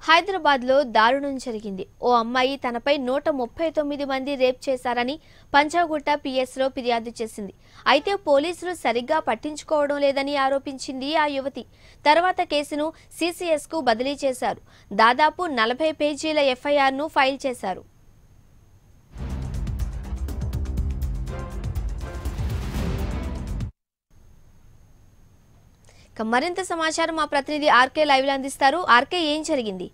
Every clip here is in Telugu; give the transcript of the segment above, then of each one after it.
హైదరాబాద్లో దారుణం జరిగింది ఓ అమ్మాయి తనపై నూట ముప్పై తొమ్మిది మంది రేప్ చేశారని పంజాగుట్ట పిఎస్లో ఫిర్యాదు చేసింది అయితే పోలీసులు సరిగ్గా పట్టించుకోవడం లేదని ఆరోపించింది ఆ యువతి తర్వాత కేసును సీసీఎస్కు బదిలీ చేశారు దాదాపు నలభై పేజీల ఎఫ్ఐఆర్ను ఫైల్ చేశారు ఇక మరింత సమాచారం మా ప్రతినిధి ఆర్కే లైవ్లో అందిస్తారు ఆర్కే ఏం జరిగింది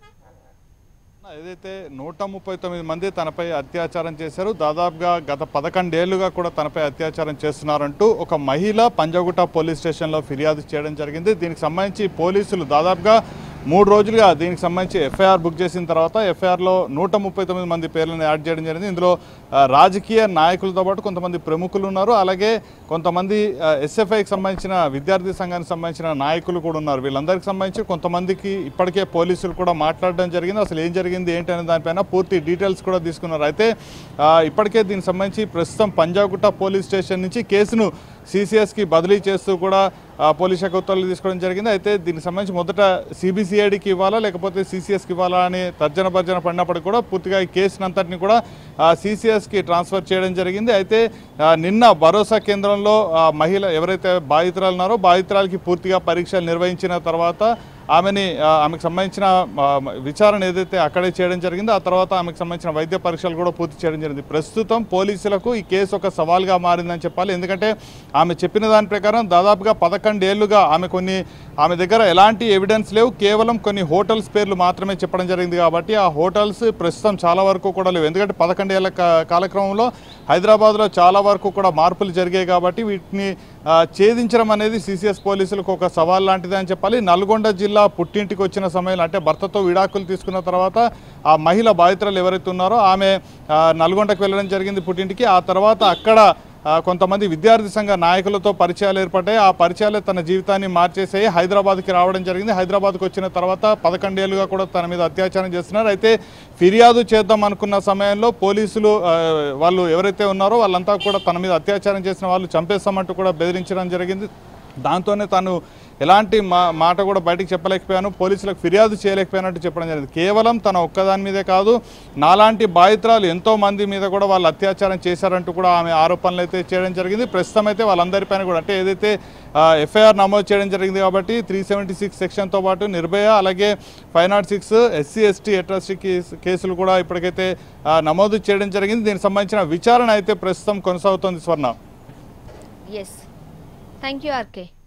ఏదైతే నూట ముప్పై తొమ్మిది మంది తనపై అత్యాచారం చేశారు దాదాపుగా గత పదకొండేళ్లుగా కూడా తనపై అత్యాచారం చేస్తున్నారంటూ ఒక మహిళ పంజగుట్ట పోలీస్ స్టేషన్లో ఫిర్యాదు చేయడం జరిగింది దీనికి సంబంధించి పోలీసులు దాదాపుగా మూడు రోజులుగా దీనికి సంబంధించి ఎఫ్ఐఆర్ బుక్ చేసిన తర్వాత ఎఫ్ఐఆర్లో నూట ముప్పై తొమ్మిది మంది పేర్లను యాడ్ చేయడం జరిగింది ఇందులో ఆ, రాజకీయ నాయకులతో పాటు కొంతమంది ప్రముఖులు ఉన్నారు అలాగే కొంతమంది ఎస్ఎఫ్ఐకి సంబంధించిన విద్యార్థి సంఘానికి సంబంధించిన నాయకులు కూడా ఉన్నారు వీళ్ళందరికీ సంబంధించి కొంతమందికి ఇప్పటికే పోలీసులు కూడా మాట్లాడడం జరిగింది అసలు ఏం జరిగింది ఏంటి అనే దానిపైన పూర్తి డీటెయిల్స్ కూడా తీసుకున్నారు అయితే ఆ, ఇప్పటికే దీనికి సంబంధించి ప్రస్తుతం పంజాగుట్ట పోలీస్ స్టేషన్ నుంచి కేసును సిసిఎస్కి బదిలీ చేస్తూ కూడా ఆ, పోలీస్ శాఖ ఉత్తర్వులు తీసుకోవడం జరిగింది అయితే దీనికి సంబంధించి మొదట సిబిసిఐడికి ఇవ్వాలా లేకపోతే సిసిఎస్కి ఇవ్వాలా అని తర్జన భర్జన పడినప్పటికీ కూడా పూర్తిగా ఈ కేసును అంతటిని కూడా సిసిఎస్కి ట్రాన్స్ఫర్ చేయడం జరిగింది అయితే ఆ, నిన్న భరోసా కేంద్రంలో ఆ, మహిళ ఎవరైతే బాధితురాలు ఉన్నారో బాధితురాలకి పూర్తిగా పరీక్షలు నిర్వహించిన తర్వాత ఆమెని ఆ, ఆమెకు సంబంధించిన ఆ, విచారణ ఏదైతే అక్కడే చేయడం జరిగిందో ఆ తర్వాత ఆమెకు సంబంధించిన వైద్య పరీక్షలు కూడా పూర్తి చేయడం జరిగింది ప్రస్తుతం పోలీసులకు ఈ కేసు ఒక సవాల్గా మారిందని చెప్పాలి ఎందుకంటే ఆమె చెప్పిన దాని ప్రకారం దాదాపుగా పదకొండేళ్లుగా ఆమె కొన్ని ఆమె దగ్గర ఎలాంటి ఎవిడెన్స్ లేవు కేవలం కొన్ని హోటల్స్ పేర్లు మాత్రమే చెప్పడం జరిగింది కాబట్టి ఆ హోటల్స్ ప్రస్తుతం చాలా వరకు కూడా లేవు ఎందుకంటే పదకొండేళ్ల కా- కాలక్రమంలో హైదరాబాద్లో చాలా వరకు కూడా మార్పులు జరిగాయి కాబట్టి వీటిని ఆ, ఛేదించడం అనేది సిసిఎస్ పోలీసులకు ఒక సవాల్ లాంటిది అని చెప్పాలి నల్గొండ జిల్లా పుట్టింటికి వచ్చిన సమయంలో అంటే భర్తతో విడాకులు తీసుకున్న తర్వాత ఆ మహిళ బాధితురాలు ఎవరైతే ఉన్నారో ఆమె ఆ, నల్గొండకు వెళ్ళడం జరిగింది పుట్టింటికి ఆ తర్వాత అక్కడ ఆ, కొంతమంది విద్యార్థి సంఘ నాయకులతో పరిచయాలు ఏర్పడ్డాయి ఆ పరిచయాలే తన జీవితాన్ని మార్చేసాయి హైదరాబాద్కి రావడం జరిగింది హైదరాబాద్కి వచ్చిన తర్వాత పదకొండేళ్లుగా కూడా తన మీద అత్యాచారం చేస్తున్నారు అయితే ఫిర్యాదు చేద్దాం అనుకున్న సమయంలో పోలీసులు ఆ, వాళ్ళు ఎవరైతే ఉన్నారో వాళ్ళంతా కూడా తన మీద అత్యాచారం చేసిన వాళ్ళు చంపేస్తామంటూ కూడా బెదిరించడం జరిగింది దాంతోనే తను ఎలాంటి మా మాట కూడా బయటికి చెప్పలేకపోయాను పోలీసులకు ఫిర్యాదు చేయలేకపోయానంటూ చెప్పడం జరిగింది కేవలం తన ఒక్కదాని మీదే కాదు నాలాంటి బాధితురాలు ఎంతో మంది మీద కూడా వాళ్ళు అత్యాచారం చేశారంటూ కూడా ఆమె ఆరోపణలు అయితే చేయడం జరిగింది ప్రస్తుతం అయితే వాళ్ళందరిపైన కూడా అంటే ఏదైతే ఎఫ్ఐఆర్ నమోదు చేయడం జరిగింది కాబట్టి త్రీ సెవెంటీ సిక్స్ సెక్షన్తో పాటు నిర్భయ అలాగే five not six SC ST atrocity కేసులు కూడా ఇప్పటికైతే ఆ, నమోదు చేయడం జరిగింది దీనికి సంబంధించిన విచారణ అయితే ప్రస్తుతం కొనసాగుతోంది స్వర్ణ ఎస్ థ్యాంక్ యూ ఆర్కే